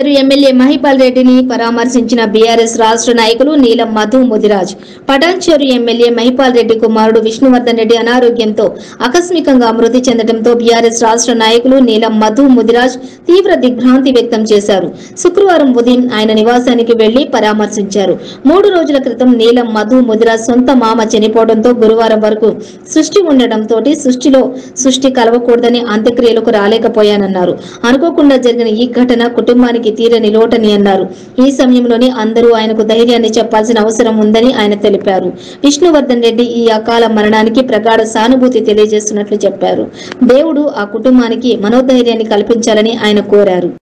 Patancheru MLA Mahipal రెడ్డిని పరామర్శించిన BRS రాష్ట్ర నాయకులు నీలం మధు ముదిరాజ్ పటాన్చేరు ఎమ్మెల్యే మహిపాల్ రెడ్డి కుమారుడు విష్ణువర్ధన్ రెడ్డి అనారోగ్యంతో ఆకస్మికంగా మృతి చెందడంతో బీఆర్ఎస్ రాష్ట్ర నాయకులు నీలం మధు ముదిరాజ్ తీవ్ర దిగ్భ్రాంతి వ్యక్తం చేశారు శుక్రవారం ఉదయం ఆయన నివాసానికి వెళ్లి పరామర్శించారు మూడు రోజుల క్రితం నీలం మధు ముదిరాజ్ సొంత మామ చనిపోవడంతో గురువారం వరకు సృష్టి ఉండడంతో సృష్టిలో సృష్టి కలవకూడదని అంత్యక్రియలకు రాలేకపోయానన్నారు అనుకోకుండా జరిగిన ఈ ఘటన కుటుంబానికి తీరని లోటని అన్నారు ఈ సమయంలోనే అందరూ ఆయనకు ధైర్యాన్ని చెప్పాల్సిన అవసరం ఉందని ఆయన తెలిపారు విష్ణువర్ధన్ రెడ్డి ఈ అకాల మరణానికి ప్రగాఢ సానుభూతి తెలియజేస్తున్నట్లు చెప్పారు దేవుడు ఆ కుటుంబానికి మనోధైర్యాన్ని కల్పించాలని ఆయన కోరారు